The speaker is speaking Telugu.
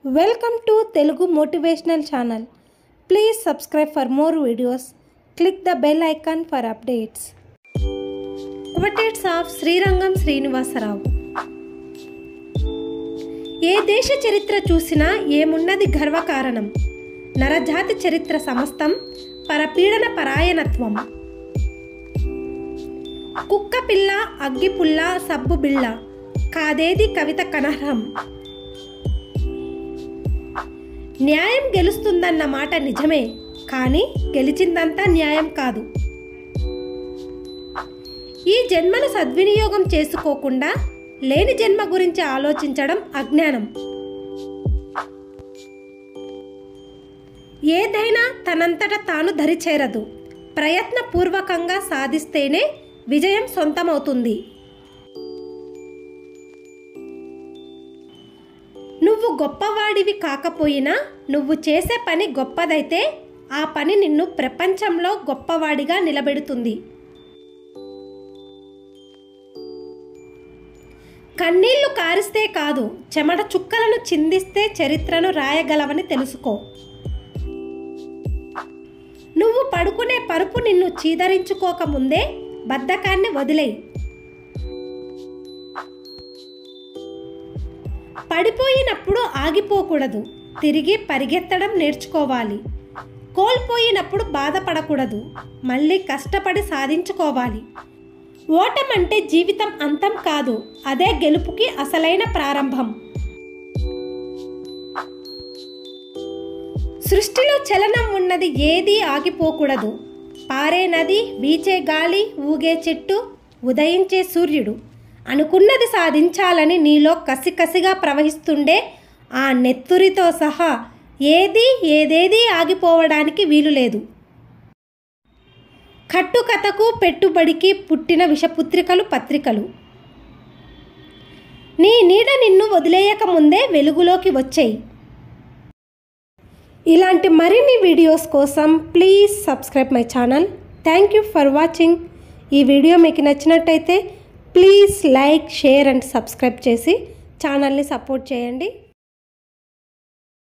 welcome to Telugu motivational channel please subscribe for more videos click the bell icon for updates quotes of Srirangam Srinivasa Rao ఏ దేశ చరిత్ర చూసినా ఏమున్నది గర్వకారణం నరజాతి చరిత్ర సమస్తం పరపీడన పరాయణత్వం కుక్క పిల్ల అగ్గిపుల్ల సబ్బు బిళ్ళ కాదేది కవిత కనర్హం న్యాయం గెలుస్తుందన్న మాట నిజమే కానీ గెలిచిందంతా న్యాయం కాదు ఈ జన్మను సద్వినియోగం చేసుకోకుండా లేని జన్మ గురించి ఆలోచించడం అజ్ఞానం ఏదైనా తనంతట తాను దరిచేరదు ప్రయత్నపూర్వకంగా సాధిస్తేనే విజయం సొంతమవుతుంది నువ్వు గొప్పవాడివి కాకపోయినా నువ్వు చేసే పని గొప్పదైతే ఆ పని నిన్ను ప్రపంచంలో గొప్పవాడిగా నిలబెడుతుంది కన్నీళ్లు కారిస్తే కాదు చెమట చుక్కలను చిందిస్తే చరిత్రను రాయగలవని తెలుసుకో నువ్వు పడుకునే పరుపు నిన్ను చీదరించుకోకముందే బద్ధకాన్ని వదిలేయి పడిపోయినప్పుడు ఆగిపోకూడదు తిరిగి పరిగెత్తడం నేర్చుకోవాలి కోల్పోయినప్పుడు బాధపడకూడదు మళ్ళీ కష్టపడి సాధించుకోవాలి ఓటమంటే జీవితం అంతం కాదు అదే గెలుపుకి అసలైన ప్రారంభం సృష్టిలో చలనం ఉన్నది ఏదీ ఆగిపోకూడదు పారే నది వీచే గాలి ఊగే చెట్టు ఉదయించే సూర్యుడు అనుకున్నది సాధించాలని నీలో కసికసిగా ప్రవహిస్తుండే ఆ నెత్తురితో సహా ఏది ఏదేది ఆగిపోవడానికి వీలు లేదు కట్టుకథకు పెట్టుబడికి పుట్టిన విషపుత్రికలు పత్రికలు నీ నీడ నిన్ను వదిలేయక ముందే వెలుగులోకి వచ్చేయి ఇలాంటి మరిన్ని వీడియోస్ కోసం please subscribe my channel thank you for watching ఈ వీడియో మీకు నచ్చినట్టయితే please like share and subscribe చేసి ఛానల్ని సపోర్ట్ చేయండి